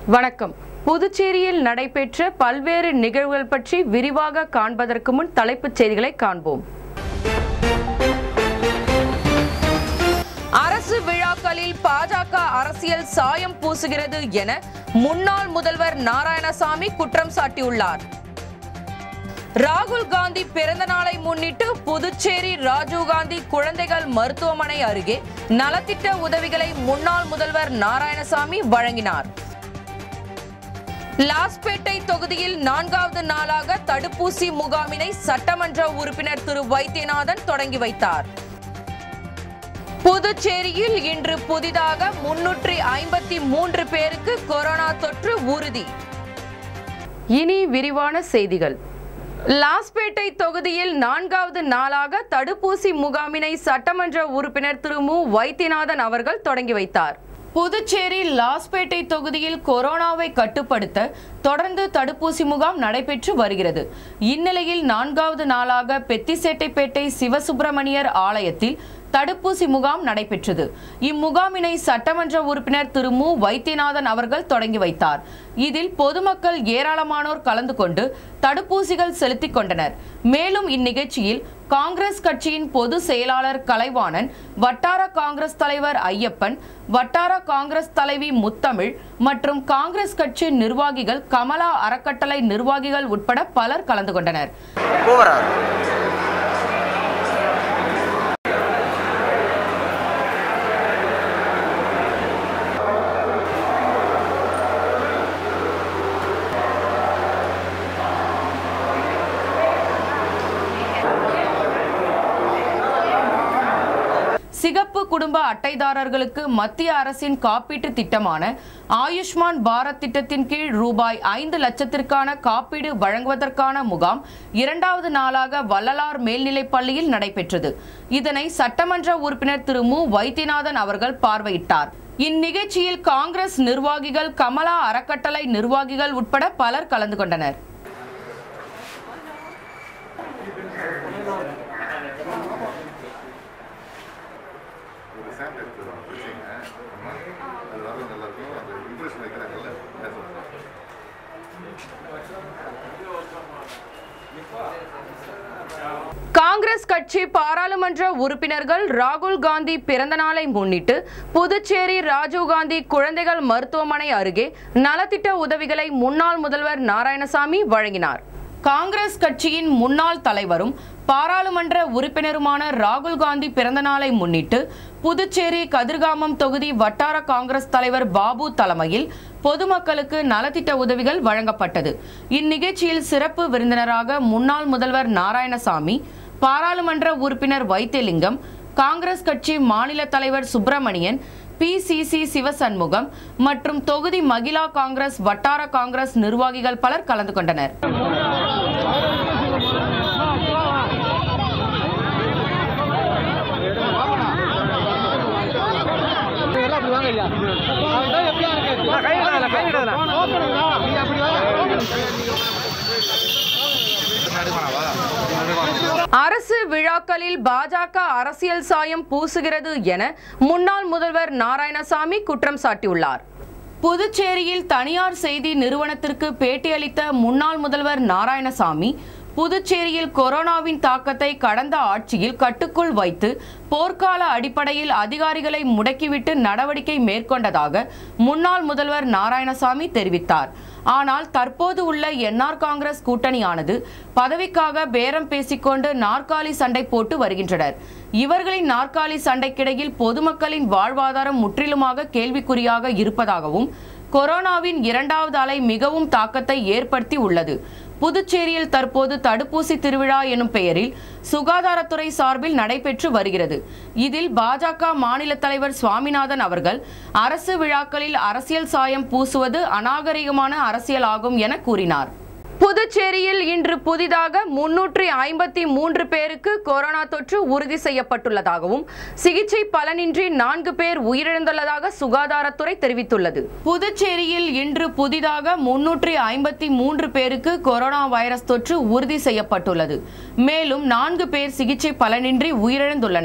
வணக்கம் புதுச்சேரியில் நடைபெற்ற பல்வேறு நிகழ்வுகள் பற்றி விரிவாக காண்பதற்கு முன் தலைப்புச் செய்திகளை காண்போம் அரசு விழாக்களில் பாஜக அரசியல் சாயம் பூசுகிறது என முன்னாள் முதல்வர் நாராயணசாமி குற்றம் சாட்டியுள்ளார் ராகுல் காந்தி பிறந்த நாளை முன்னிட்டு புதுச்சேரி ராஜீவ்காந்தி குழந்தைகள் மருத்துவமனை அருகே நலத்திட்ட உதவிகளை முன்னாள் முதல்வர் நாராயணசாமி வழங்கினார் லாஸ்பேட்டை தொகுதியில் நான்காவது நாளாக தடுப்பூசி முகாமினை சட்டமன்ற உறுப்பினர் திரு வைத்தியநாதன் தொடங்கி வைத்தார் புதுச்சேரியில் இன்று புதிதாக முன்னூற்றி ஐம்பத்தி மூன்று பேருக்கு கொரோனா தொற்று உறுதி இனி விரிவான செய்திகள் லாஸ்பேட்டை தொகுதியில் நான்காவது நாளாக தடுப்பூசி முகாமினை சட்டமன்ற உறுப்பினர் திரு மு வைத்தியநாதன் அவர்கள் தொடங்கி வைத்தார் புதுச்சேரி லாஸ்பேட்டை தொகுதியில் கொரோனாவை கட்டுப்படுத்த தொடர்ந்து தடுப்பூசி முகாம் நடைபெற்று வருகிறது இந்நிலையில் நான்காவது நாளாக பெத்திசேட்டைப்பேட்டை சிவசுப்பிரமணியர் ஆலயத்தில் தடுப்பூசி முகாம் நடைபெற்றது இம்முகாமினை சட்டமன்ற உறுப்பினர் திரு மு வைத்தியநாதன் அவர்கள் தொடங்கி வைத்தார் இதில் பொதுமக்கள் ஏராளமானோர் கலந்து கொண்டு தடுப்பூசிகள் செலுத்திக் கொண்டனர் மேலும் இந்நிகழ்ச்சியில் காங்கிரஸ் கட்சியின் பொது செயலாளர் கலைவாணன் வட்டார காங்கிரஸ் தலைவர் ஐயப்பன் வட்டார காங்கிரஸ் தலைவி முத்தமிழ் மற்றும் காங்கிரஸ் கட்சி நிர்வாகிகள் கமலா அறக்கட்டளை நிர்வாகிகள் உட்பட பலர் கலந்து கொண்டனர் போகிறா சிகப்பு குடும்ப அட்டைதாரர்களுக்கு மத்திய அரசின் காப்பீட்டு திட்டமான ஆயுஷ்மான் பாரத் திட்டத்தின் கீழ் ரூபாய் ஐந்து லட்சத்திற்கான காப்பீடு வழங்குவதற்கான முகாம் இரண்டாவது நாளாக வள்ளலார் மேல்நிலைப் பள்ளியில் நடைபெற்றது இதனை சட்டமன்ற உறுப்பினர் திரு மு வைத்தியநாதன் அவர்கள் பார்வையிட்டார் இந்நிகழ்ச்சியில் காங்கிரஸ் நிர்வாகிகள் கமலா அறக்கட்டளை நிர்வாகிகள் உட்பட பலர் கலந்து கொண்டனர் ஒரு சாம்பிள் எடுத்துருவாங்க வச்சுங்க ஆமா அது வரல நல்லா இருக்கும் அந்த இம்ப்ரெஷன் வைக்கிறாங்கல்ல பேசுவாங்க காங்கிரஸ் கட்சி பாராளுமன்ற உறுப்பினர்கள் ராகுல் காந்தி பிறந்த நாளை முன்னிட்டு புதுச்சேரி ராஜீவ்காந்தி குழந்தைகள் மருத்துவமனை அருகே நலத்திட்ட உதவிகளை முன்னாள் முதல்வர் நாராயணசாமி வழங்கினார் காங்கிரஸ் கட்சியின் முன்னாள் தலைவரும் பாராளுமன்ற உறுப்பினருமான ராகுல் காந்தி பிறந்த நாளை முன்னிட்டு புதுச்சேரி கதிர்காமம் தொகுதி வட்டார காங்கிரஸ் தலைவர் பாபு தலைமையில் பொதுமக்களுக்கு நலத்திட்ட உதவிகள் வழங்கப்பட்டது இந்நிகழ்ச்சியில் சிறப்பு விருந்தினராக முன்னாள் முதல்வர் நாராயணசாமி பாராளுமன்ற உறுப்பினர் வைத்தியலிங்கம் காங்கிரஸ் கட்சி மாநில தலைவர் சுப்பிரமணியன் பிசிசி சிவசண்முகம் மற்றும் தொகுதி மகிழா காங்கிரஸ் வட்டார காங்கிரஸ் நிர்வாகிகள் பலர் கலந்து கொண்டனர் அரசு விழாக்களில் பாஜக அரசியல் சாயம் பூசுகிறது என முன்னாள் முதல்வர் நாராயணசாமி குற்றம் சாட்டியுள்ளார் புதுச்சேரியில் தனியார் செய்தி நிறுவனத்திற்கு பேட்டியளித்த முன்னாள் முதல்வர் நாராயணசாமி புதுச்சேரியில் கொரோனாவின் தாக்கத்தை கடந்த ஆட்சியில் கட்டுக்குள் வைத்து போர்க்கால அடிப்படையில் அதிகாரிகளை முடக்கிவிட்டு நடவடிக்கை மேற்கொண்டதாக முன்னாள் முதல்வர் நாராயணசாமி தெரிவித்தார் ஆனால் தற்போது உள்ள என்ஆர் காங்கிரஸ் கூட்டணியானது பதவிக்காக பேரம் பேசிக்கொண்டு நாற்காலி சண்டை போட்டு வருகின்றனர் இவர்களின் நாற்காலி சண்டைக்கிடையில் பொதுமக்களின் வாழ்வாதாரம் முற்றிலுமாக கேள்விக்குறியாக இருப்பதாகவும் கொரோனாவின் இரண்டாவது அலை மிகவும் தாக்கத்தை ஏற்படுத்தி உள்ளது புதுச்சேரியில் தற்போது தடுப்பூசி திருவிழா எனும் பெயரில் சுகாதாரத்துறை சார்பில் நடைபெற்று வருகிறது இதில் பாஜக மாநில தலைவர் சுவாமிநாதன் அவர்கள் அரசு விழாக்களில் அரசியல் சாயம் பூசுவது அநாகரிகமான அரசியல் ஆகும் என கூறினார் புதுச்சேரியில் இன்று புதிதாக முன்னூற்றி ஐம்பத்தி மூன்று பேருக்கு கொரோனா தொற்று உறுதி செய்யப்பட்டுள்ளதாகவும் சிகிச்சை பலனின்றி நான்கு பேர் உயிரிழந்துள்ளதாக சுகாதாரத்துறை தெரிவித்துள்ளது புதுச்சேரியில் இன்று புதிதாக முன்னூற்றி ஐம்பத்தி மூன்று பேருக்கு கொரோனா வைரஸ் தொற்று உறுதி செய்யப்பட்டுள்ளது மேலும் நான்கு பேர் சிகிச்சை பலனின்றி உயிரிழந்துள்ளனர்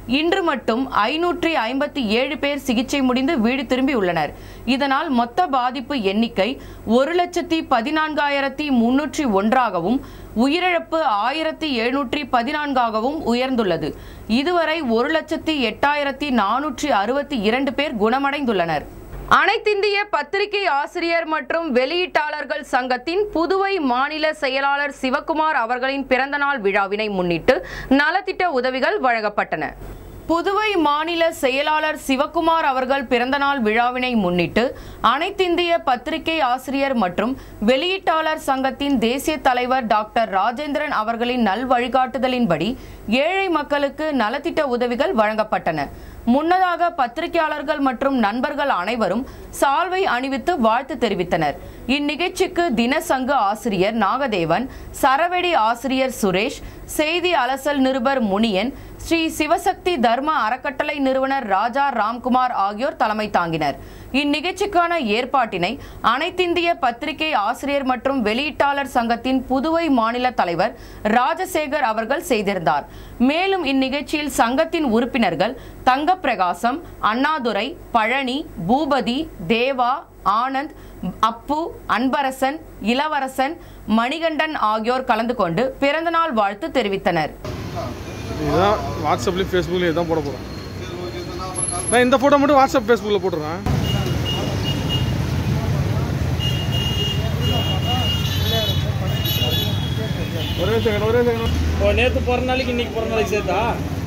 இன்று மட்டும் ஐநூற்றி ஐம்பத்தி ஏழு பேர் சிகிச்சை முடிந்து வீடு திரும்பியுள்ளனர் இதனால் மொத்த பாதிப்பு எண்ணிக்கை ஒரு லட்சத்தி பதினான்காயிரத்தி முன்னூற்றி ஒன்றாகவும் உயிரிழப்பு ஆயிரத்தி எழுநூற்றி பதினான்காகவும் உயர்ந்துள்ளது இதுவரை ஒரு லட்சத்தி எட்டாயிரத்தி நானூற்றி அறுபத்தி இரண்டு பேர் குணமடைந்துள்ளனர் அனைத்திந்திய பத்திரிகை ஆசிரியர் மற்றும் வெளியீட்டாளர்கள் சங்கத்தின் புதுவை மாநில செயலாளர் சிவகுமார் அவர்களின் பிறந்தநாள் விழாவினை முன்னிட்டு நலத்திட்ட உதவிகள் வழங்கப்பட்டன புதுவை மாநில செயலாளர் சிவகுமார் அவர்கள் பிறந்தநாள் விழாவினை முன்னிட்டு அனைத்திந்திய பத்திரிகை ஆசிரியர் மற்றும் வெளியீட்டாளர் சங்கத்தின் தேசிய தலைவர் டாக்டர் ராஜேந்திரன் அவர்களின் நல் வழிகாட்டுதலின்படி ஏழை மக்களுக்கு நலத்திட்ட உதவிகள் வழங்கப்பட்டன முன்னதாக பத்திரிகையாளர்கள் மற்றும் நண்பர்கள் அனைவரும் சால்வை அணிவித்து வாழ்த்து தெரிவித்தனர் இந்நிகழ்ச்சிக்கு தினசங்கு ஆசிரியர் நாகதேவன் சரவெடி ஆசிரியர் சுரேஷ் செய்தி அலசல் நிருபர் முனியன் ஸ்ரீ சிவசக்தி தர்ம அறக்கட்டளை நிறுவனர் ராஜா ராம்குமார் ஆகியோர் தலைமை தாங்கினர் இந்நிகழ்ச்சிக்கான ஏற்பாட்டினை அனைத்திந்திய பத்திரிகை ஆசிரியர் மற்றும் வெளியீட்டாளர் சங்கத்தின் புதுவை மாநில தலைவர் ராஜசேகர் அவர்கள் செய்திருந்தார் மேலும் இந்நிகழ்ச்சியில் சங்கத்தின் உறுப்பினர்கள் தங்கப்பிரகாசம் அண்ணாதுரை பழனி பூபதி தேவா ஆனந்த் அப்பு அன்பரசன் இளவரசன் மணிகண்டன் ஆகியோர் கலந்து கொண்டு பிறந்தநாள் வாழ்த்து தெரிவித்தனர் இதுதான் வாட்ஸ்அப்லேயும் ஃபேஸ்புக்லேயும் இதுதான் போட போகிறேன் நான் இந்த ஃபோட்டோ மட்டும் வாட்ஸ்அப் ஃபேஸ்புக்கில் போட்டுறேன் ஒரே செகண்ட் ஒரே செகண்ட் ஓ நேற்று பிறந்த நாளைக்கு இன்னைக்கு பிறந்த நாளைக்கு சேர்த்தா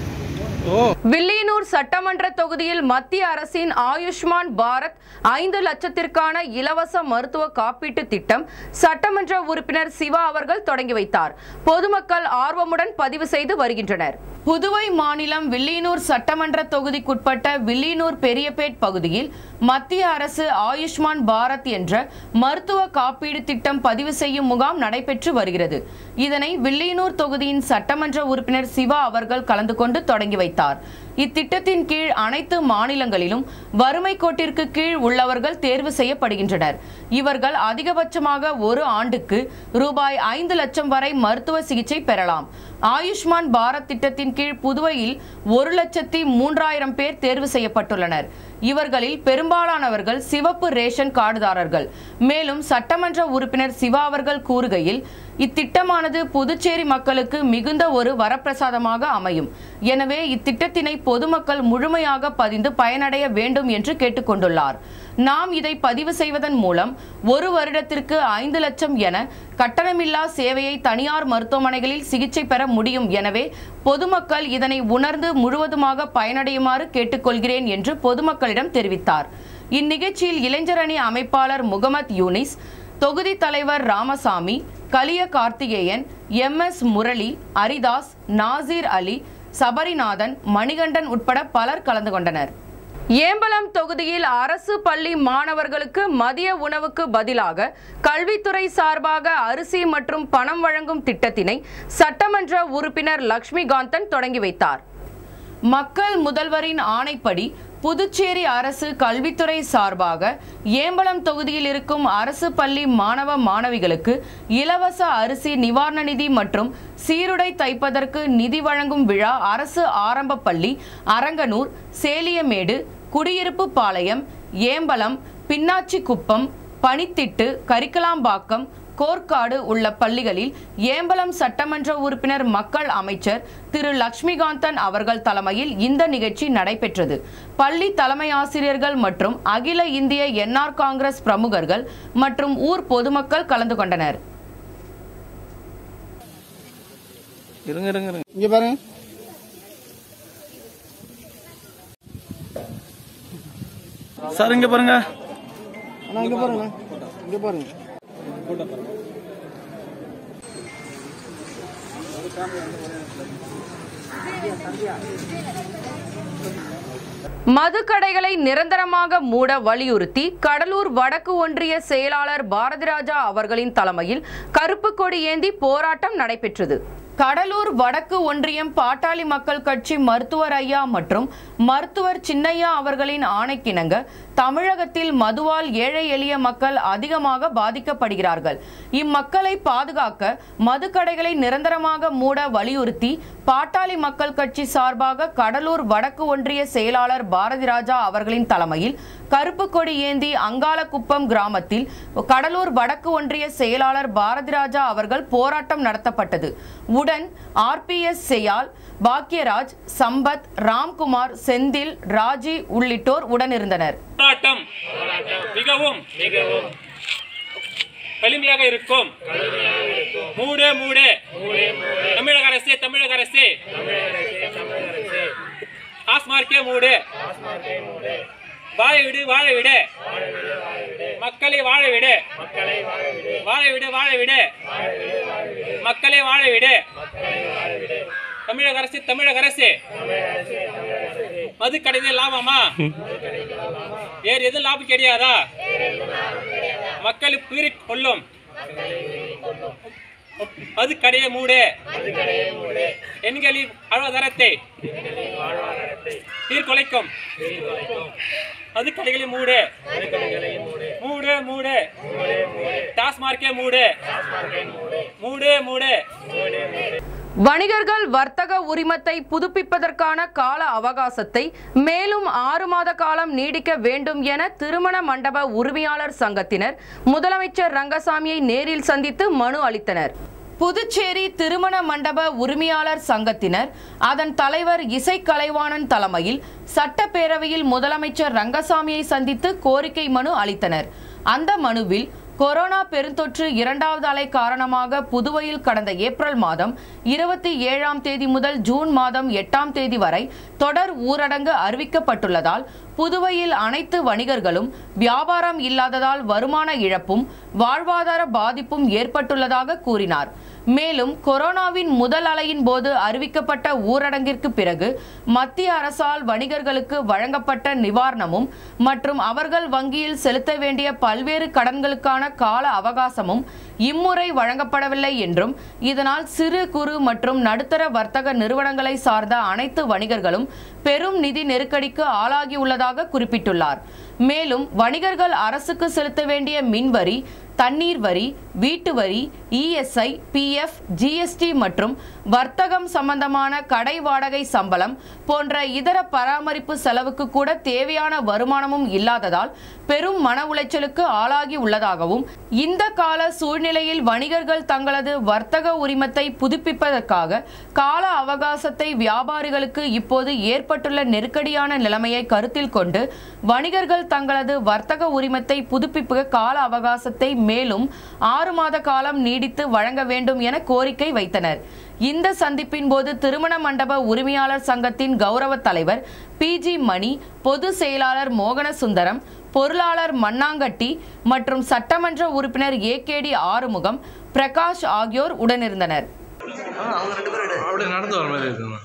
ஓ வில்லியனூர் சட்டமன்ற தொகுதியில் மத்திய அரசின் ஆயுஷ்மான் பாரத் ஐந்து லட்சத்திற்கான இலவச மருத்துவ காப்பீட்டு திட்டம் சட்டமன்ற உறுப்பினர் சிவா அவர்கள் தொடங்கி வைத்தார் பொதுமக்கள் ஆர்வமுடன் பதிவு செய்து வருகின்றனர் புதுவை மாநிலம் வில்லியனூர் சட்டமன்ற தொகுதிக்குட்பட்ட வில்லியனூர் பெரியபேட் பகுதியில் மத்திய அரசு ஆயுஷ்மான் பாரத் என்ற மருத்துவ காப்பீடு திட்டம் பதிவு செய்யும் முகாம் நடைபெற்று வருகிறது இதனை வில்லியனூர் தொகுதியின் சட்டமன்ற உறுப்பினர் சிவா அவர்கள் கலந்து கொண்டு தொடங்கி வைத்தார் இத்திட்டத்தின் கீழ் அனைத்து மாநிலங்களிலும் வறுமை கோட்டிற்கு கீழ் உள்ளவர்கள் தேர்வு செய்யப்படுகின்றனர் இவர்கள் அதிகபட்சமாக ஒரு ஆண்டுக்கு ரூபாய் ஐந்து லட்சம் வரை மருத்துவ சிகிச்சை பெறலாம் ஆயுஷ்மான் பாரத் திட்டத்தின் கீழ் புதுவையில் ஒரு லட்சத்தி மூன்றாயிரம் பேர் தேர்வு செய்யப்பட்டுள்ளனர் இவர்களில் பெரும்பாலானவர்கள் சிவப்பு ரேஷன் கார்டுதாரர்கள் மேலும் சட்டமன்ற உறுப்பினர் சிவா அவர்கள் கூறுகையில் இத்திட்டமானது புதுச்சேரி மக்களுக்கு மிகுந்த ஒரு வரப்பிரசாதமாக அமையும் எனவே இத்திட்டத்தினை பொதுமக்கள் முழுமையாக பதிந்து பயனடைய வேண்டும் என்று கேட்டுக்கொண்டுள்ளார் நாம் இதை பதிவு செய்வதன் மூலம் ஒரு வருடத்திற்கு ஐந்து லட்சம் என கட்டணமில்லா சேவையை தனியார் மருத்துவமனைகளில் சிகிச்சை பெற முடியும் எனவே பொதுமக்கள் இதனை உணர்ந்து முழுவதுமாக பயனடையுமாறு கேட்டுக்கொள்கிறேன் என்று பொதுமக்களிடம் தெரிவித்தார் இந்நிகழ்ச்சியில் இளைஞர் அணி அமைப்பாளர் முகமது யூனிஸ் தொகுதி தலைவர் ராமசாமி கலிய கார்த்திகேயன் எம் எஸ் முரளி அரிதாஸ் நாசீர் அலி சபரிநாதன் மணிகண்டன் உட்பட பலர் கலந்து கொண்டனர் ஏம்பலம் தொகுதியில் அரசு பள்ளி மாணவர்களுக்கு மதிய உணவுக்கு பதிலாக கல்வித்துறை சார்பாக அரிசி மற்றும் பணம் வழங்கும் திட்டத்தினை சட்டமன்ற உறுப்பினர் லட்சுமிகாந்தன் தொடங்கி வைத்தார் மக்கள் முதல்வரின் ஆணைப்படி புதுச்சேரி அரசு கல்வித்துறை சார்பாக ஏம்பலம் தொகுதியில் இருக்கும் அரசு பள்ளி மாணவ மாணவிகளுக்கு இலவச அரிசி நிவாரண நிதி மற்றும் சீருடை தைப்பதற்கு நிதி வழங்கும் விழா அரசு ஆரம்ப பள்ளி அரங்கனூர் சேலியமேடு குடியிருப்பு பாளையம் ஏம்பலம் பின்னாச்சிக்குப்பம் பனித்திட்டு கரிக்கலாம்பாக்கம் கோர்க்காடு உள்ள பள்ளிகளில் ஏம்பலம் சட்டமன்ற உறுப்பினர் மக்கள் அமைச்சர் திரு லட்சுமிகாந்தன் அவர்கள் தலைமையில் இந்த நிகழ்ச்சி நடைபெற்றது பள்ளி தலைமை ஆசிரியர்கள் மற்றும் அகில இந்திய என்ஆர் காங்கிரஸ் பிரமுகர்கள் மற்றும் ஊர் பொதுமக்கள் கலந்து கொண்டனர் இருங்க இருங்க இருங்க இங்க பாருங்க சார் இங்கே பாருங்க அண்ணா இங்க பாருங்க இங்க பாருங்க மதுக்கடைகளை நிரந்தரமாக மூட வலியுறுத்தி கடலூர் வடக்கு ஒன்றிய செயலாளர் பாரதிராஜா அவர்களின் தலைமையில் கருப்பு கொடி ஏந்தி போராட்டம் நடைபெற்றது கடலூர் வடக்கு ஒன்றியம் பாட்டாளி மக்கள் கட்சி மருத்துவர் ஐயா மற்றும் மருத்துவர் சின்னையா அவர்களின் ஆணைக்கிணங்க தமிழகத்தில் மதுவால் ஏழை எளிய மக்கள் அதிகமாக பாதிக்கப்படுகிறார்கள் இம்மக்களை பாதுகாக்க மதுக்கடைகளை நிரந்தரமாக மூட வலியுறுத்தி பாட்டாளி மக்கள் கட்சி சார்பாக கடலூர் வடக்கு ஒன்றிய செயலாளர் பாரதி ராஜா அவர்களின் தலைமையில் கருப்பு கொடி ஏந்தி அங்காளக்குப்பம் கிராமத்தில் கடலூர் வடக்கு ஒன்றிய செயலாளர் பாரதி ராஜா அவர்கள் போராட்டம் நடத்தப்பட்டது உடன் ஆர்பிஎஸ் செயல் பாக்யராஜ் சம்பத் ராம்குமார் செந்தில் ராஜி உள்ளிட்டோர் உடனிருந்தனர் போராட்டம் மிகவும் மிகவும் வலிமையாக இருக்கும் மூடு மூடு தமிழக அரசே தமிழக அரசே டாஸ்மார்க்கே மூடு வாழ விடு வாழ விடு மக்களை வாழ விடு வாழ விடு வாழ விடு மக்களை வாழ விடு தமிழக அரசு தமிழக அரசு மது கடையில் லாபமா வேறு எதுவும் லாபம் கிடையாதா மக்களுக்கு உயிரை கொள்ளும் மது கடையை மூடு எண்களின் வாழ்வாதாரத்தை சீர்குலைக்கும் மது கடைகளை மூடு மூடு மூடு டாஸ்மார்க்கே மூடு மூடு மூடு வணிகர்கள் வர்த்தக உரிமத்தை புதுப்பிப்பதற்கான கால அவகாசத்தை மேலும் ஆறு மாத காலம் நீடிக்க வேண்டும் என திருமண மண்டப உரிமையாளர் சங்கத்தினர் முதலமைச்சர் ரங்கசாமியை நேரில் சந்தித்து மனு அளித்தனர் புதுச்சேரி திருமண மண்டப உரிமையாளர் சங்கத்தினர் அதன் தலைவர் இசை கலைவாணன் தலைமையில் சட்டப்பேரவையில் முதலமைச்சர் ரங்கசாமியை சந்தித்து கோரிக்கை மனு அளித்தனர் அந்த மனுவில் கொரோனா பெருந்தொற்று இரண்டாவது அலை காரணமாக புதுவையில் கடந்த ஏப்ரல் மாதம் இருபத்தி ஏழாம் தேதி முதல் ஜூன் மாதம் எட்டாம் தேதி வரை தொடர் ஊரடங்கு அறிவிக்கப்பட்டுள்ளதால் புதுவையில் அனைத்து வணிகர்களும் வியாபாரம் இல்லாததால் வருமான இழப்பும் வாழ்வாதார பாதிப்பும் ஏற்பட்டுள்ளதாக கூறினார் மேலும் கொரோனாவின் முதல் அலையின் போது அறிவிக்கப்பட்ட ஊரடங்கிற்கு பிறகு மத்திய அரசால் வணிகர்களுக்கு வழங்கப்பட்ட நிவாரணமும் மற்றும் அவர்கள் வங்கியில் செலுத்த வேண்டிய பல்வேறு கடன்களுக்கான கால அவகாசமும் இம்முறை வழங்கப்படவில்லை என்றும் இதனால் சிறு குறு மற்றும் நடுத்தர வர்த்தக நிறுவனங்களை சார்ந்த அனைத்து வணிகர்களும் பெரும் நிதி நெருக்கடிக்கு ஆளாகியுள்ளதாக குறிப்பிட்டுள்ளார் மேலும் வணிகர்கள் அரசுக்கு செலுத்த வேண்டிய மின்வரி தண்ணீர் வரி வீட்டு வரி இஎஸ்ஐ பிஎஃப் ஜிஎஸ்டி மற்றும் வர்த்தகம் சம்பந்தமான கடை வாடகை சம்பளம் போன்ற இதர பராமரிப்பு செலவுக்கு கூட தேவையான வருமானமும் இல்லாததால் பெரும் மன உளைச்சலுக்கு ஆளாகி உள்ளதாகவும் இந்த கால சூழ்நிலையில் வணிகர்கள் தங்களது வர்த்தக உரிமத்தை புதுப்பிப்பதற்காக கால அவகாசத்தை வியாபாரிகளுக்கு இப்போது ஏற்பட்டுள்ள நெருக்கடியான நிலைமையை கருத்தில் கொண்டு வணிகர்கள் தங்களது வர்த்தக உரிமத்தை புதுப்பிப்பு கால அவகாசத்தை மேலும் ஆறு மாத காலம் நீடித்து வழங்க வேண்டும் என கோரிக்கை வைத்தனர் இந்த சந்திப்பின் போது திருமண மண்டப உரிமையாளர் சங்கத்தின் கௌரவ தலைவர் பி ஜி மணி பொது செயலாளர் மோகனசுந்தரம் பொருளாளர் மண்ணாங்கட்டி மற்றும் சட்டமன்ற உறுப்பினர் ஏ கேடி ஆறுமுகம் பிரகாஷ் ஆகியோர் உடனிருந்தனர் அப்படியே நடந்து வர மாதிரி இருக்குண்ணா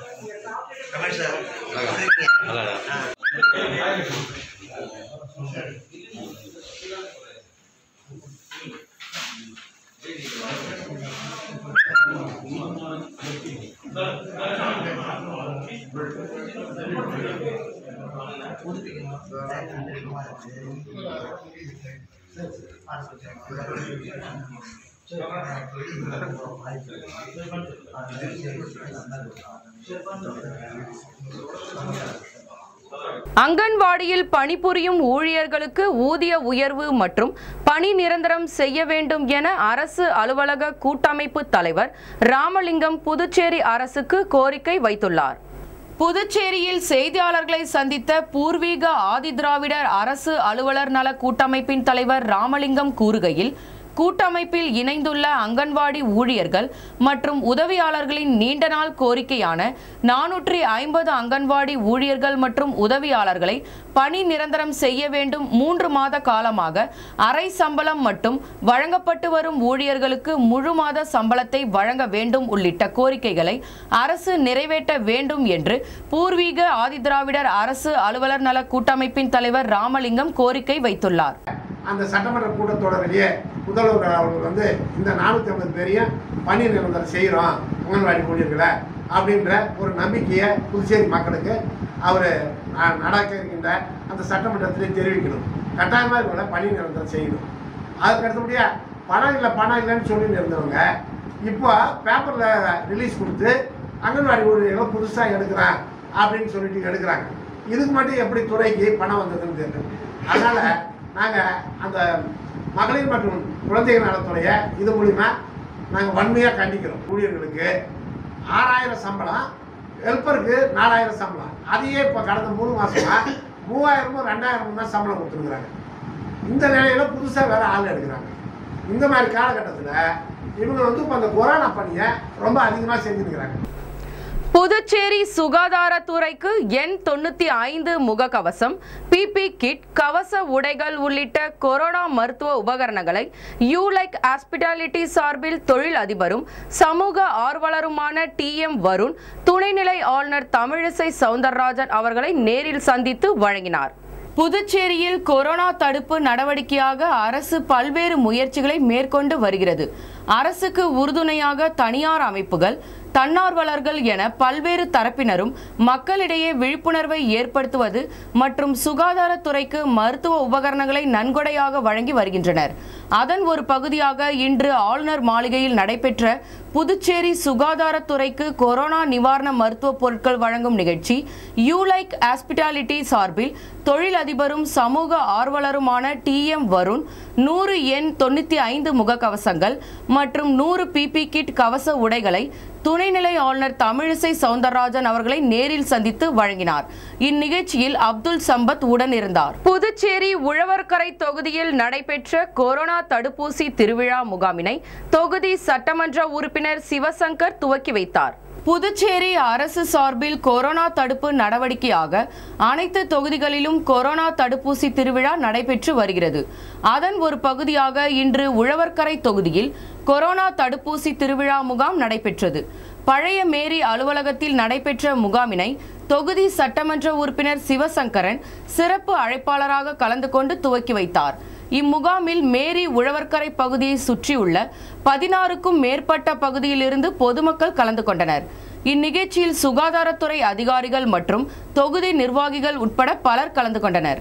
அங்கன்வாடியில் பணிபுரியும் ஊழியர்களுக்கு ஊதிய உயர்வு மற்றும் பணி நிரந்தரம் செய்ய வேண்டும் என அரசு அலுவலக கூட்டமைப்பு தலைவர் ராமலிங்கம் புதுச்சேரி அரசுக்கு கோரிக்கை வைத்துள்ளார் புதுச்சேரியில் செய்தியாளர்களை சந்தித்த பூர்வீக ஆதிதிராவிடர் அரசு அலுவலர் நல கூட்டமைப்பின் தலைவர் ராமலிங்கம் கூறுகையில் கூட்டமைப்பில் இணைந்துள்ள அங்கன்வாடி ஊழியர்கள் மற்றும் உதவியாளர்களின் நீண்ட நாள் கோரிக்கையான நானூற்றி ஐம்பது அங்கன்வாடி ஊழியர்கள் மற்றும் உதவியாளர்களை பணி நிரந்தரம் செய்ய வேண்டும் மூன்று மாத காலமாக அரை சம்பளம் மட்டும் வழங்கப்பட்டு வரும் ஊழியர்களுக்கு முழு மாத சம்பளத்தை வழங்க வேண்டும் உள்ளிட்ட கோரிக்கைகளை அரசு நிறைவேற்ற வேண்டும் என்று பூர்வீக ஆதிதிராவிடர் அரசு அலுவலர் நல கூட்டமைப்பின் தலைவர் ராமலிங்கம் கோரிக்கை வைத்துள்ளார் அந்த சட்டமன்ற கூட்டத்தொடரிலேயே முதல்வர் அவர்கள் வந்து இந்த நானூற்றி ஐம்பது பேரையும் பணி நிரந்தரம் செய்கிறோம் அங்கன்வாடி ஊழியர்களை அப்படின்ற ஒரு நம்பிக்கையை புதுச்சேரி மக்களுக்கு அவர் ந- நடக்க இருக்கின்ற அந்த சட்டமன்றத்திலே தெரிவிக்கணும் கட்டாயமாக இவங்களை பணி நிரந்தரம் செய்யணும் அதுக்கு அடுத்தபடியா பணம் இல்லை பணம் இல்லைன்னு சொல்லி இருந்தவங்க இப்போ பேப்பரில் ரிலீஸ் கொடுத்து அங்கன்வாடி ஊழியர்களை புதுசாக எடுக்கிறேன் அப்படின்னு சொல்லிட்டு எடுக்கிறாங்க இதுக்கு மட்டும் எப்படி துறைக்கு பணம் வந்ததுன்னு தெரியல அதனால் நாங்கள் அந்த மகளிர் மற்றும் குழந்தைகள் நலத்துறையை இது மூலிமா நாங்கள் வன்மையாக கண்டிக்கிறோம் ஊழியர்களுக்கு ஆறாயிரம் சம்பளம் ஹெல்ப்பருக்கு நாலாயிரம் சம்பளம் அதையே இப்போ கடந்த மூணு மாசமா மூவாயிரமும் ரெண்டாயிரமும் தான் சம்பளம் கொடுத்துருக்குறாங்க இந்த நிலையில புதுசாக வேற ஆள் எடுக்கிறாங்க இந்த மாதிரி காலகட்டத்தில் இவங்க வந்து இப்போ அந்த கொரோனா பணியை ரொம்ப அதிகமாக செஞ்சுருக்கிறாங்க புதுச்சேரி சுகாதாரத்துறைக்கு எண் தொண்ணூத்தி ஐந்து முகக்கவசம் பிபி கிட் கவச உடைகள் உள்ளிட்ட கொரோனா மருத்துவ உபகரணங்களை யூலைக் ஹாஸ்பிட்டாலிட்டி சார்பில் தொழில் அதிபரும் சமூக ஆர்வலருமான டி எம் வருண் துணைநிலை ஆளுநர் தமிழிசை சவுந்தரராஜன் அவர்களை நேரில் சந்தித்து வழங்கினார் புதுச்சேரியில் கொரோனா தடுப்பு நடவடிக்கையாக அரசு பல்வேறு முயற்சிகளை மேற்கொண்டு வருகிறது அரசுக்கு உறுதுணையாக தனியார் அமைப்புகள் தன்னார்வலர்கள் என பல்வேறு தரப்பினரும் மக்களிடையே விழிப்புணர்வை ஏற்படுத்துவது மற்றும் சுகாதாரத்துறைக்கு மருத்துவ உபகரணங்களை நன்கொடையாக வழங்கி வருகின்றனர் அதன் ஒரு பகுதியாக இன்று ஆளுநர் மாளிகையில் நடைபெற்ற புதுச்சேரி சுகாதாரத்துறைக்கு கொரோனா நிவாரண மருத்துவ பொருட்கள் வழங்கும் நிகழ்ச்சி யூலைக் ஹாஸ்பிட்டாலிட்டி சார்பில் தொழிலதிபரும் சமூக ஆர்வலருமான டி எம் வருண் நூறு எண் தொண்ணூற்றி ஐந்து முகக்கவசங்கள் மற்றும் நூறு பிபி கிட் கவச உடைகளை துணைநிலை ஆளுநர் தமிழிசை சவுந்தரராஜன் அவர்களை நேரில் சந்தித்து வழங்கினார் இந்நிகழ்ச்சியில் அப்துல் சம்பத் உடன் இருந்தார் புதுச்சேரி உழவர்கரை தொகுதியில் நடைபெற்ற கொரோனா தடுப்பூசி திருவிழா முகாமினை தொகுதி சட்டமன்ற உறுப்பினர் சிவசங்கர் துவக்கி வைத்தார் புதுச்சேரி அரசு சார்பில் கொரோனா தடுப்பு நடவடிக்கையாக அனைத்து தொகுதிகளிலும் கொரோனா தடுப்பூசி திருவிழா நடைபெற்று வருகிறது அதன் ஒரு பகுதியாக இன்று உழவர்கரை தொகுதியில் கொரோனா தடுப்பூசி திருவிழா முகாம் நடைபெற்றது பழைய மேரி அலுவலகத்தில் நடைபெற்ற முகாமினை தொகுதி சட்டமன்ற உறுப்பினர் சிவசங்கரன் சிறப்பு அழைப்பாளராக கலந்து கொண்டு துவக்கி வைத்தார் இம்முகாமில் மேரி உழவர்கரை பகுதியை சுற்றியுள்ள பதினாறுக்கும் மேற்பட்ட பகுதியிலிருந்து பொதுமக்கள் கலந்து கொண்டனர் இந்நிகழ்ச்சியில் சுகாதாரத்துறை அதிகாரிகள் மற்றும் தொகுதி நிர்வாகிகள் உட்பட பலர் கலந்து கொண்டனர்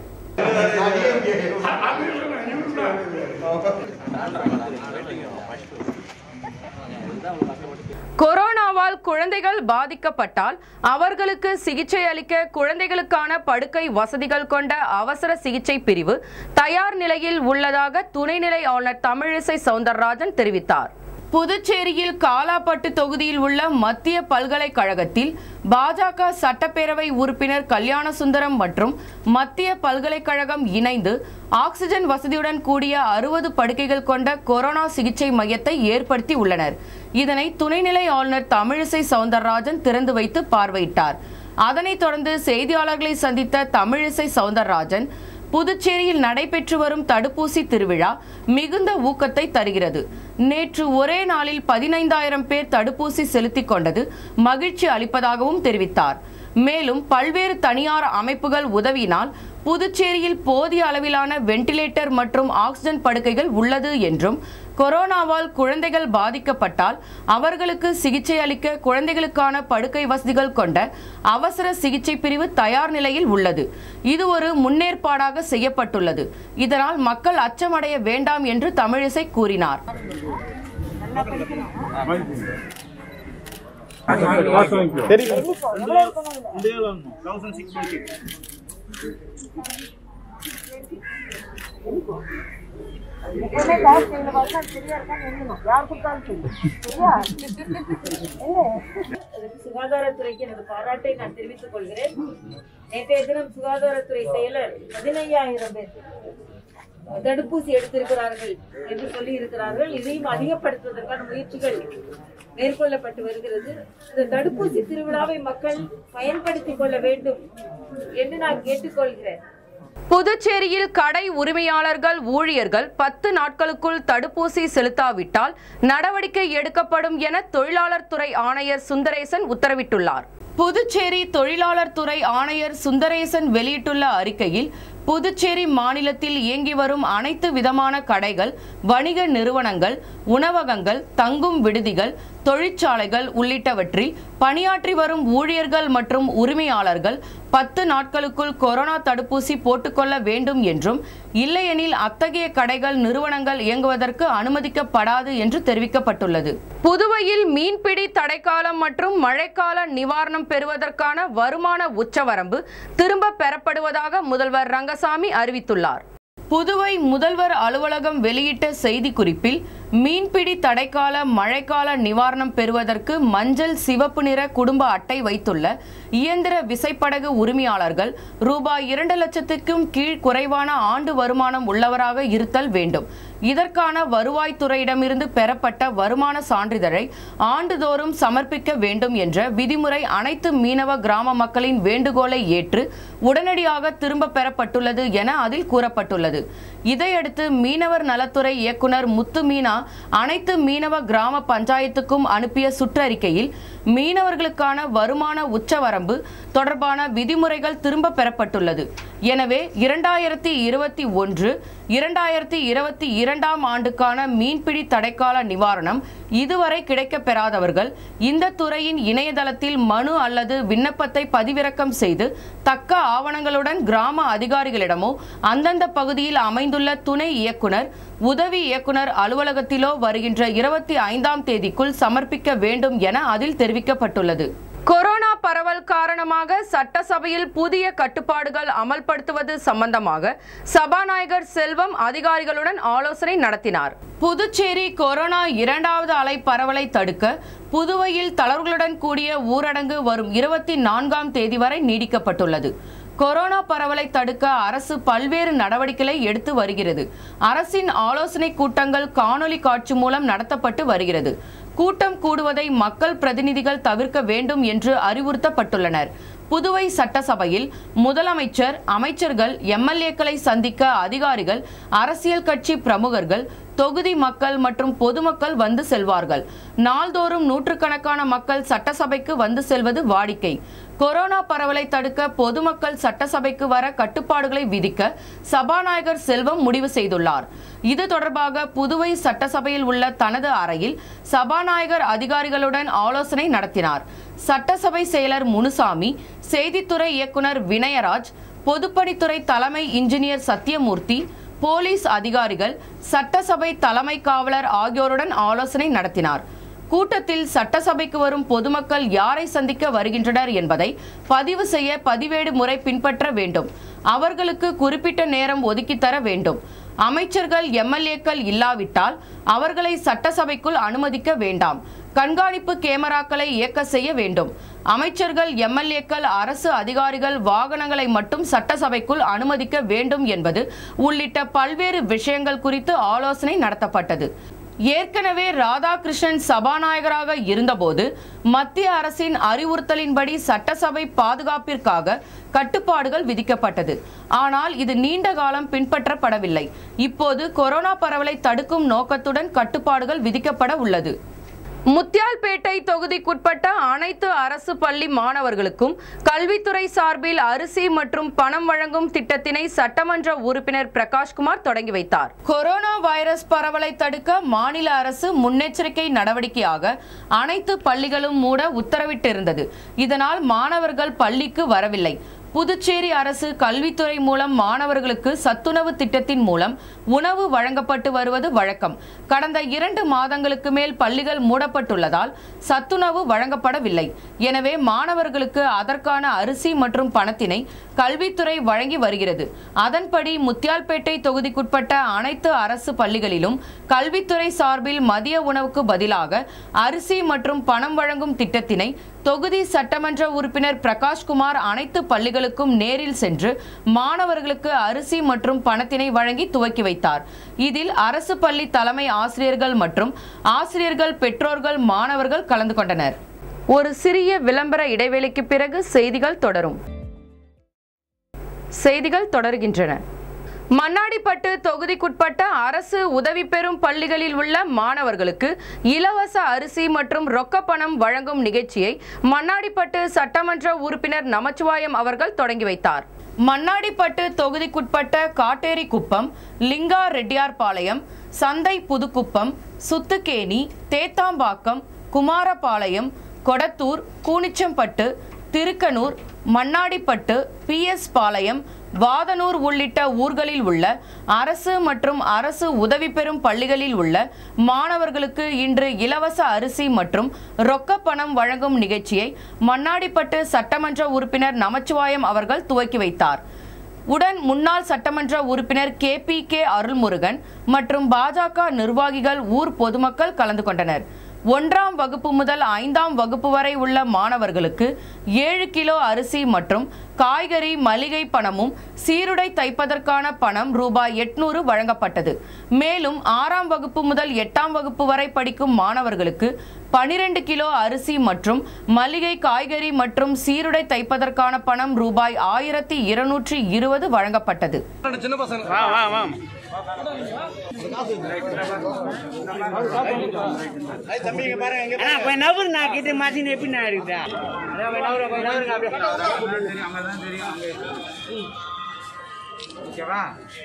கொரோனாவால் குழந்தைகள் பாதிக்கப்பட்டால் அவர்களுக்கு சிகிச்சை அளிக்க குழந்தைகளுக்கான படுக்கை வசதிகள் கொண்ட அவசர சிகிச்சை பிரிவு தயார் நிலையில் உள்ளதாக துணைநிலை ஆளுநர் தமிழிசை சவுந்தரராஜன் தெரிவித்தார் புதுச்சேரியில் காலாப்பட்டு தொகுதியில் உள்ள மத்திய பல்கலைக்கழகத்தில் பாஜக சட்டப்பேரவை உறுப்பினர் கல்யாணசுந்தரம் மற்றும் மத்திய பல்கலைக்கழகம் இணைந்து ஆக்சிஜன் வசதியுடன் கூடிய அறுபது படுக்கைகள் கொண்ட கொரோனா சிகிச்சை மையத்தை ஏற்படுத்தி உள்ளனர் இதனை துணைநிலை ஆளுநர் தமிழிசை சவுந்தரராஜன் திறந்து வைத்து பார்வையிட்டார் அதனைத் தொடர்ந்து செய்தியாளர்களை சந்தித்த தமிழிசை சவுந்தரராஜன் புதுச்சேரியில் நடைபெற்று வரும் தடுப்பூசி திருவிழா மிகுந்த ஊக்கத்தை தருகிறது நேற்று ஒரே நாளில் பதினைந்தாயிரம் பேர் தடுப்பூசி செலுத்திக் கொண்டது மகிழ்ச்சி அளிப்பதாகவும் தெரிவித்தார் மேலும் பல்வேறு தனியார் அமைப்புகள் உதவியினால் புதுச்சேரியில் போதிய அளவிலான வெண்டிலேட்டர் மற்றும் ஆக்சிஜன் படுக்கைகள் உள்ளது என்றும் கொரோனாவால் குழந்தைகள் பாதிக்கப்பட்டால் அவர்களுக்கு சிகிச்சை அளிக்க குழந்தைகளுக்கான படுக்கை வசதிகள் கொண்ட அவசர சிகிச்சை பிரிவு தயார் நிலையில் உள்ளது இது ஒரு முன்னேற்பாடாக செய்யப்பட்டுள்ளது இதனால் மக்கள் அச்சமடைய வேண்டாம் என்று தமிழிசை கூறினார் எப்பவுமே காசு கையில பார்த்தா சரியா இருக்கான்னு எண்ணணும் யார் கொடுத்தாலும் சரி சரியா சுகாதாரத்துறைக்கு எனது பாராட்டை நான் தெரிவித்துக் கொள்கிறேன் நேற்றைய தினம் சுகாதாரத்துறை செயலர் பதினையாயிரம் பேர் தடுப்பூசி எடுத்திருக்கிறார்கள் என்று சொல்லி இருக்கிறார்கள் இதையும் அதிகப்படுத்துவதற்கான முயற்சிகள் மேற்கொள்ளப்பட்டு வருகிறது இந்த தடுப்பூசி திருவிழாவை மக்கள் பயன்படுத்திக் கொள்ள வேண்டும் என்று நான் கேட்டுக்கொள்கிறேன் புதுச்சேரியில் கடை உரிமையாளர்கள் ஊழியர்கள் பத்து நாட்களுக்குள் தடுப்பூசி செலுத்தாவிட்டால் நடவடிக்கை எடுக்கப்படும் என தொழிலாளர் துறை ஆணையர் சுந்தரேசன் உத்தரவிட்டுள்ளார் புதுச்சேரி தொழிலாளர் துறை ஆணையர் சுந்தரேசன் வெளியிட்டுள்ள அறிக்கையில் புதுச்சேரி மாநிலத்தில் இயங்கி வரும் அனைத்து விதமான கடைகள் வணிக நிறுவனங்கள் உணவகங்கள் தங்கும் விடுதிகள் தொழிற்சாலைகள் உள்ளிட்டவற்றில் பணியாற்றி வரும் ஊழியர்கள் மற்றும் உரிமையாளர்கள் பத்து நாட்களுக்குள் கொரோனா தடுப்பூசி போட்டுக்கொள்ள வேண்டும் என்றும் இல்லையெனில் அத்தகைய கடைகள் நிறுவனங்கள் இயங்குவதற்கு அனுமதிக்கப்படாது என்று தெரிவிக்கப்பட்டுள்ளது புதுவையில் மீன்பிடி தடைக்காலம் மற்றும் மழைக்கால நிவாரணம் பெறுவதற்கான வருமான உச்சவரம்பு திரும்ப பெறப்படுவதாக முதல்வர் ரங்கசாமி அறிவித்துள்ளார் புதுவை முதல்வர் அலுவலகம் வெளியிட்ட செய்திக்குறிப்பில் மீன்பிடி தடைக்கால மழைக்கால நிவாரணம் பெறுவதற்கு மஞ்சள் சிவப்பு நிற குடும்ப அட்டை வைத்துள்ள இயந்திர விசைப்படகு உரிமையாளர்கள் ரூபாய் இரண்டு லட்சத்துக்கும் கீழ் குறைவான ஆண்டு வருமானம் உள்ளவராக இருத்தல் வேண்டும் இதற்கான வருவாய்த்துறையிடமிருந்து பெறப்பட்ட வருமான சான்றிதழை ஆண்டுதோறும் சமர்ப்பிக்க வேண்டும் என்ற விதிமுறை அனைத்து மீனவ கிராம மக்களின் வேண்டுகோளை ஏற்று உடனடியாக திரும்ப பெறப்பட்டுள்ளது என அதில் கூறப்பட்டுள்ளது இதையடுத்து மீனவர் நலத்துறை இயக்குனர் முத்து மீனா அனைத்து மீனவ கிராம பஞ்சாயத்துக்கும் அனுப்பிய சுற்றறிக்கையில் மீனவர்களுக்கான வருமான உச்சவரம்பு தொடர்பான விதிமுறைகள் திரும்ப பெறப்பட்டுள்ளது எனவே இரண்டாயிரத்தி இருபத்தி ஒன்று இரண்டாயிரத்தி இருபத்தி இரண்டாம் ஆண்டுக்கான மீன்பிடி தடைக்கால நிவாரணம் இதுவரை கிடைக்கப் பெறாதவர்கள் இந்த துறையின் இணையதளத்தில் மனு அல்லது விண்ணப்பத்தை பதிவிறக்கம் செய்து தக்க ஆவணங்களுடன் கிராம அதிகாரிகளிடமோ அந்தந்த பகுதியில் அமைந்துள்ள துணை இயக்குனர் உதவி இயக்குனர் அலுவலகத்திலோ வருகின்ற இருபத்தி ஐந்தாம் தேதிக்குள் சமர்ப்பிக்க வேண்டும் என அதில் தெரிவிக்கப்பட்டுள்ளது கொரோனா பரவல் காரணமாக சட்டசபையில் புதிய கட்டுப்பாடுகள் அமல்படுத்துவது சம்பந்தமாக சபாநாயகர் செல்வம் அதிகாரிகளுடன் ஆலோசனை நடத்தினார் புதுச்சேரி கொரோனா இரண்டாவது அலை பரவலை தடுக்க புதுவையில் தளர்வுகளுடன் கூடிய ஊரடங்கு வரும் இருபத்தி நான்காம் தேதி வரை நீடிக்கப்பட்டுள்ளது கொரோனா பரவலை தடுக்க அரசு பல்வேறு நடவடிக்கைகளை எடுத்து வருகிறது அரசின் ஆலோசனை கூட்டங்கள் காணொலி காட்சி மூலம் நடத்தப்பட்டு வருகிறது கூட்டம் கூடுவதை மக்கள் பிரதிநிதிகள் தவிர்க்க வேண்டும் என்று அறிவுறுத்தப்பட்டுள்ளனர் புதுவை சட்டசபையில் முதலமைச்சர் அமைச்சர்கள் எம்எல்ஏக்களை சந்திக்க அதிகாரிகள் அரசியல் கட்சி பிரமுகர்கள் தொகுதி மக்கள் மற்றும் பொதுமக்கள் வந்து செல்வார்கள் நாள்தோறும் நூற்றுக்கணக்கான மக்கள் சட்டசபைக்கு வந்து செல்வது வாடிக்கை கொரோனா பரவலை தடுக்க பொதுமக்கள் சட்டசபைக்கு வர கட்டுப்பாடுகளை விதிக்க சபாநாயகர் செல்வம் முடிவு செய்துள்ளார் இது தொடர்பாக புதுவை சட்டசபையில் உள்ள தனது அறையில் சபாநாயகர் அதிகாரிகளுடன் ஆலோசனை நடத்தினார் சட்டசபை செயலர் முனுசாமி செய்தித்துறை இயக்குனர் வினயராஜ் பொதுப்பணித்துறை தலைமை இன்ஜினியர் சத்யமூர்த்தி போலீஸ் அதிகாரிகள் சட்டசபை தலைமை காவலர் ஆகியோருடன் ஆலோசனை நடத்தினார் கூட்டத்தில் சட்டசபைக்கு வரும் பொதுமக்கள் யாரை சந்திக்க வருகின்றனர் என்பதை பதிவு செய்ய பதிவேடு முறை பின்பற்ற வேண்டும் அவர்களுக்கு குறிப்பிட்ட நேரம் ஒதுக்கி தர வேண்டும் அமைச்சர்கள் எம்எல்ஏக்கள் இல்லாவிட்டால் அவர்களை சட்டசபைக்குள் அனுமதிக்க வேண்டாம் கண்காணிப்பு கேமராக்களை இயக்க செய்ய வேண்டும் அமைச்சர்கள் எம்எல்ஏக்கள் அரசு அதிகாரிகள் வாகனங்களை மட்டும் சட்டசபைக்குள் அனுமதிக்க வேண்டும் என்பது உள்ளிட்ட பல்வேறு விஷயங்கள் குறித்து ஆலோசனை நடத்தப்பட்டது ஏற்கனவே ராதாகிருஷ்ணன் சபாநாயகராக இருந்தபோது மத்திய அரசின் அறிவுறுத்தலின்படி சட்டசபை பாதுகாப்பிற்காக கட்டுப்பாடுகள் விதிக்கப்பட்டது ஆனால் இது நீண்ட காலம் பின்பற்றப்படவில்லை இப்போது கொரோனா பரவலை தடுக்கும் நோக்கத்துடன் கட்டுப்பாடுகள் விதிக்கப்பட உள்ளது முத்தியால்பேட்டை தொகுதிக்குட்பட்ட அனைத்து அரசு பள்ளி மாணவர்களுக்கும் கல்வித்துறை சார்பில் அரிசி மற்றும் பணம் வழங்கும் திட்டத்தினை சட்டமன்ற உறுப்பினர் பிரகாஷ்குமார் தொடங்கி வைத்தார் கொரோனா வைரஸ் பரவலை தடுக்க மாநில அரசு முன்னெச்சரிக்கை நடவடிக்கையாக அனைத்து பள்ளிகளும் மூட உத்தரவிட்டிருந்தது இதனால் மாணவர்கள் பள்ளிக்கு வரவில்லை புதுச்சேரி அரசு கல்வித்துறை மூலம் மாணவர்களுக்கு சத்துணவு திட்டத்தின் மூலம் உணவு வழங்கப்பட்டு வருவது வழக்கம் கடந்த இரண்டு மாதங்களுக்கு மேல் பள்ளிகள் மூடப்பட்டுள்ளதால் சத்துணவு வழங்கப்படவில்லை எனவே மாணவர்களுக்கு அதற்கான அரிசி மற்றும் பணத்தினை கல்வித்துறை வழங்கி வருகிறது அதன்படி முத்தியால்பேட்டை தொகுதிக்குட்பட்ட அனைத்து அரசு பள்ளிகளிலும் கல்வித்துறை சார்பில் மதிய உணவுக்கு பதிலாக அரிசி மற்றும் பணம் வழங்கும் திட்டத்தினை தொகுதி சட்டமன்ற உறுப்பினர் பிரகாஷ்குமார் அனைத்து பள்ளிகளுக்கும் நேரில் சென்று மாணவர்களுக்கு அரிசி மற்றும் பணத்தினை வழங்கி துவக்கி வைத்தார் இதில் அரசு பள்ளி தலைமை ஆசிரியர்கள் மற்றும் ஆசிரியர்கள் பெற்றோர்கள் மாணவர்கள் கலந்து கொண்டனர் ஒரு சிறிய விளம்பர இடைவெளிக்கு பிறகு செய்திகள் தொடரும் செய்திகள் தொடர்கின்றன மண்ணாடிப்பட்டு தொகுதிக்குட்பட்ட அரசு உதவி பெறும் பள்ளிகளில் உள்ள மாணவர்களுக்கு இலவச அரிசி மற்றும் ரொக்க பணம் வழங்கும் நிகழ்ச்சியை மண்ணாடிப்பட்டு சட்டமன்ற உறுப்பினர் நமச்சிவாயம் அவர்கள் தொடங்கி வைத்தார் மண்ணாடிப்பட்டு தொகுதிக்குட்பட்ட காட்டேரிக்குப்பம் லிங்கா ரெட்டியார்பாளையம் சந்தை புதுக்குப்பம் சுத்துக்கேணி தேத்தாம்பாக்கம் குமாரபாளையம் கொடத்தூர் கூனிச்சம்பட்டு திருக்கனூர் மண்ணாடிப்பட்டு பிஎஸ் பாளையம் வாதனூர் உள்ளிட்ட ஊர்களில் உள்ள அரசு மற்றும் அரசு உதவி பெறும் பள்ளிகளில் உள்ள மாணவர்களுக்கு இன்று இலவச அரிசி மற்றும் ரொக்க பணம் வழங்கும் நிகழ்ச்சியை மண்ணாடிப்பட்டு சட்டமன்ற உறுப்பினர் நமச்சிவாயம் அவர்கள் துவக்கி வைத்தார் உடன் முன்னாள் சட்டமன்ற உறுப்பினர் கே பி கே அருள்முருகன் மற்றும் பாஜக நிர்வாகிகள் ஊர் பொதுமக்கள் கலந்து கொண்டனர் ஒன்றாம் வகுப்பு முதல் ஐந்தாம் வகுப்பு வரை உள்ள மாணவர்களுக்கு ஏழு கிலோ அரிசி மற்றும் காய்கறி மளிகை பணமும் சீருடை தைப்பதற்கான பணம் ரூபாய் எட்நூறு வழங்கப்பட்டது மேலும் ஆறாம் வகுப்பு முதல் எட்டாம் வகுப்பு வரை படிக்கும் மாணவர்களுக்கு பனிரெண்டு கிலோ அரிசி மற்றும் மளிகை காய்கறி மற்றும் சீருடை தைப்பதற்கான பணம் ரூபாய் ஆயிரத்தி இருநூற்றி இருபது வழங்கப்பட்டது வா வா வா அண்ணா போய் நவரு நான் கிட்ட மாசின் எப்படி நான் இருக்குதா அதான் போய் நவரு போய் நவருங்க அப்படியே ஓகேவா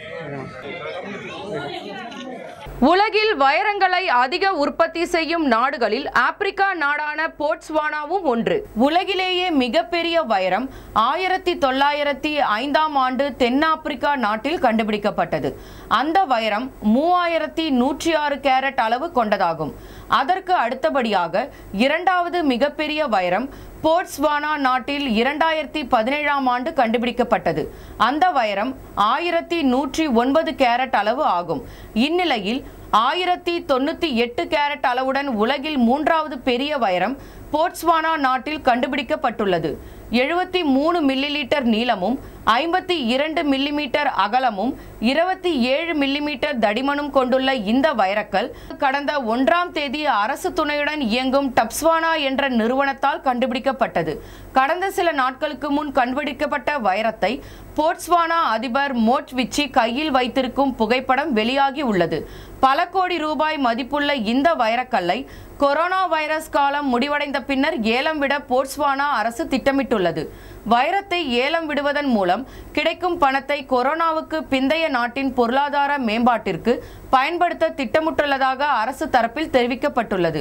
உலகில் வைரங்களை அதிக உற்பத்தி செய்யும் நாடுகளில் ஆப்பிரிக்கா நாடான போட்ஸ்வானாவும் ஒன்று உலகிலேயே மிகப்பெரிய வைரம் ஆயிரத்தி தொள்ளாயிரத்தி ஐந்தாம் ஆண்டு தென்னாப்பிரிக்கா நாட்டில் கண்டுபிடிக்கப்பட்டது அந்த வைரம் மூவாயிரத்தி நூற்றி ஆறு கேரட் அளவு கொண்டதாகும் அதற்கு அடுத்தபடியாக இரண்டாவது மிகப்பெரிய வைரம் போட்ஸ்வானா நாட்டில் இரண்டாயிரத்தி பதினேழாம் ஆண்டு கண்டுபிடிக்கப்பட்டது அந்த வைரம் ஆயிரத்தி நூற்றி ஒன்பது கேரட் அளவு ஆகும் இந்நிலையில் ஆயிரத்தி தொண்ணூத்தி எட்டு கேரட் அளவுடன் உலகில் மூன்றாவது பெரிய வைரம் போட்ஸ்வானா நாட்டில் கண்டுபிடிக்கப்பட்டுள்ளது எழுபத்தி மூணு மில்லிலீட்டர் நீளமும் ஐம்பத்தி இரண்டு மில்லிமீட்டர் அகலமும் இருபத்தி ஏழு மில்லிமீட்டர் தடிமனும் கொண்டுள்ள இந்த வைரக்கல் கடந்த ஒன்றாம் தேதி அரசு துணையுடன் இயங்கும் டப்ஸ்வானா என்ற நிறுவனத்தால் கண்டுபிடிக்கப்பட்டது கடந்த சில நாட்களுக்கு முன் கண்டுபிடிக்கப்பட்ட வைரத்தை போட்ஸ்வானா அதிபர் மோட் விச்சி கையில் வைத்திருக்கும் புகைப்படம் வெளியாகி உள்ளது பல கோடி ரூபாய் மதிப்புள்ள இந்த வைரக்கல்லை கொரோனா வைரஸ் காலம் முடிவடைந்த பின்னர் ஏலம் விட போட்ஸ்வானா அரசு திட்டமிட்டுள்ளது வைரத்தை ஏலம் விடுவதன் மூலம் கிடைக்கும் பணத்தை கொரோனாவுக்கு பிந்தைய நாட்டின் பொருளாதார மேம்பாட்டிற்கு பயன்படுத்த திட்டமிட்டுள்ளதாக அரசு தரப்பில் தெரிவிக்கப்பட்டுள்ளது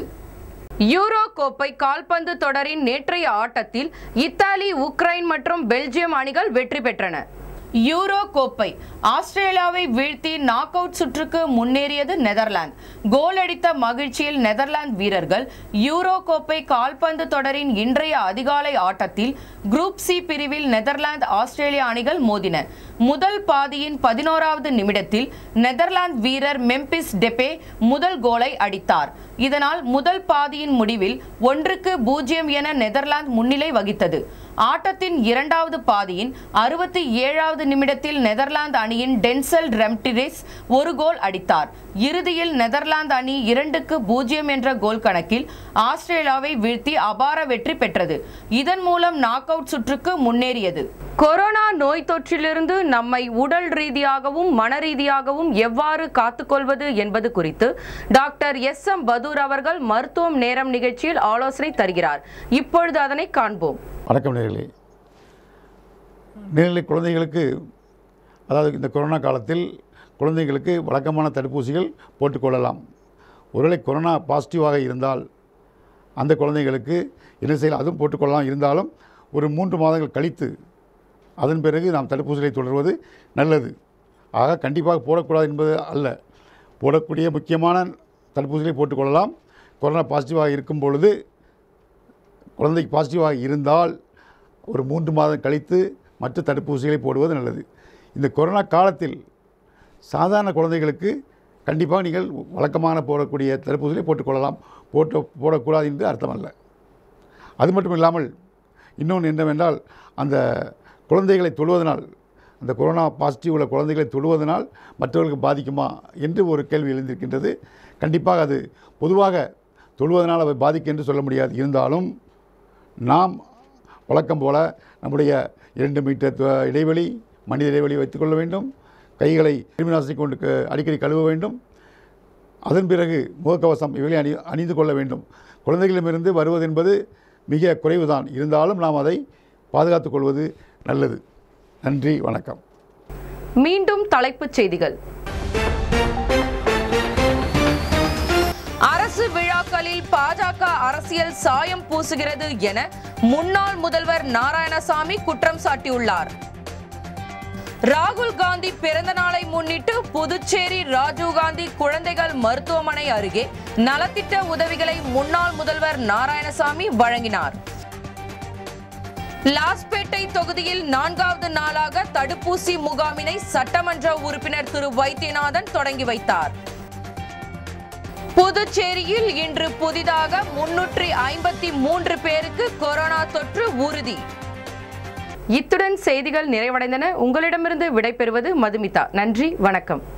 யூரோ கோப்பை கால்பந்து தொடரின் நேற்றைய ஆட்டத்தில் இத்தாலி உக்ரைன் மற்றும் பெல்ஜியம் அணிகள் வெற்றி பெற்றன யூரோ கோப்பை ஆஸ்திரேலியாவை வீழ்த்தி நாக் அவுட் சுற்றுக்கு முன்னேறியது நெதர்லாந்து கோல் அடித்த மகிழ்ச்சியில் நெதர்லாந்து வீரர்கள் யூரோ கோப்பை கால்பந்து தொடரின் இன்றைய அதிகாலை ஆட்டத்தில் குரூப் சி பிரிவில் நெதர்லாந்து ஆஸ்திரேலியா அணிகள் மோதின முதல் பாதியின் பதினோராவது நிமிடத்தில் நெதர்லாந்து வீரர் மெம்பிஸ் டெபே முதல் கோலை அடித்தார் இதனால் முதல் பாதியின் முடிவில் ஒன்றுக்கு பூஜ்ஜியம் என நெதர்லாந்து முன்னிலை வகித்தது ஆட்டத்தின் இரண்டாவது பாதியின் அறுபத்தி ஏழாவது நிமிடத்தில் நெதர்லாந்து அணியின் டென்சல் ரெம்டிரிஸ் ஒரு கோல் அடித்தார் இறுதியில் நெதர்லாந்து அணி இரண்டுக்கு பூஜ்ஜியம் என்ற கோல் கணக்கில் ஆஸ்திரேலியாவை வீழ்த்தி அபார வெற்றி பெற்றது இதன் மூலம் நாக் அவுட் சுற்றுக்கு முன்னேறியது கொரோனா நோய் தொற்றிலிருந்து நம்மை உடல் ரீதியாகவும் மன ரீதியாகவும் எவ்வாறு காத்துக்கொள்வது என்பது குறித்து டாக்டர் எஸ் எம் பதூர் அவர்கள் மருத்துவம் நேரம் நிகழ்ச்சியில் ஆலோசனை தருகிறார் இப்பொழுது அதனை காண்போம் வணக்கம் நேர்களே நேர்களை குழந்தைகளுக்கு அதாவது இந்த கொரோனா காலத்தில் குழந்தைகளுக்கு வழக்கமான தடுப்பூசிகள் போட்டுக்கொள்ளலாம் ஒருவேளை கொரோனா பாசிட்டிவாக இருந்தால் அந்த குழந்தைகளுக்கு என்ன செய்யலாம் அதுவும் போட்டுக்கொள்ளலாம் இருந்தாலும் ஒரு மூன்று மாதங்கள் கழித்து அதன் பிறகு நாம் தடுப்பூசிகளை தொடர்வது நல்லது ஆக கண்டிப்பாக போடக்கூடாது என்பது அல்ல போடக்கூடிய முக்கியமான தடுப்பூசிகளை போட்டுக்கொள்ளலாம் கொரோனா பாசிட்டிவாக இருக்கும் பொழுது குழந்தைக்கு பாசிட்டிவாக இருந்தால் ஒரு மூன்று மாதம் கழித்து மற்ற தடுப்பூசிகளை போடுவது நல்லது இந்த கொரோனா காலத்தில் சாதாரண குழந்தைகளுக்கு கண்டிப்பாக நீங்கள் வழக்கமான போடக்கூடிய தடுப்பூசிகளை போட்டுக்கொள்ளலாம் போட்டு போடக்கூடாது என்று அர்த்தம் அல்ல அது மட்டும் இல்லாமல் இன்னொன்று என்னவென்றால் அந்த குழந்தைகளை தொழுவதனால் அந்த கொரோனா பாசிட்டிவ் உள்ள குழந்தைகளை தொழுவதனால் மற்றவர்களுக்கு பாதிக்குமா என்று ஒரு கேள்வி எழுந்திருக்கின்றது கண்டிப்பாக அது பொதுவாக தொழுவதனால் அவை பாதிக்கும் என்று சொல்ல முடியாது இருந்தாலும் நாம் வழக்கம் போல நம்முடைய இரண்டு மீட்டர் து- இடைவெளி மனித இடைவெளி வைத்துக்கொள்ள வேண்டும் கைகளை கிருமிநாசினி கொண்டு க- அடிக்கடி கழுவ வேண்டும் அதன் பிறகு முகக்கவசம் இவைகளை அணி அணிந்து கொள்ள வேண்டும் குழந்தைகளிடமிருந்து வருவது என்பது மிக குறைவுதான் இருந்தாலும் நாம் அதை பாதுகாத்துக் கொள்வது நல்லது நன்றி வணக்கம் மீண்டும் தலைப்புச் செய்திகள் அரசு விழாக்களில் பாஜக அரசியல் சாயம் பூசுகிறது என முன்னாள் முதல்வர் நாராயணசாமி குற்றம் சாட்டியுள்ளார் ராகுல் காந்தி பிறந்த நாளை முன்னிட்டு புதுச்சேரி ராஜீவ்காந்தி குழந்தைகள் மருத்துவமனை அருகே நலத்திட்ட உதவிகளை முன்னாள் முதல்வர் நாராயணசாமி வழங்கினார் லாஸ்பேட்டை தொகுதியில் நான்காவது நாளாக தடுப்பூசி முகாமினை சட்டமன்ற உறுப்பினர் திரு வைத்தியநாதன் தொடங்கி வைத்தார் புதுச்சேரியில் இன்று புதிதாக முன்னூற்றி ஐம்பத்தி மூன்று பேருக்கு கொரோனா தொற்று உறுதி இத்துடன் செய்திகள் நிறைவடைந்தன உங்களிடமிருந்து விடைபெறுவது மதுமிதா நன்றி வணக்கம்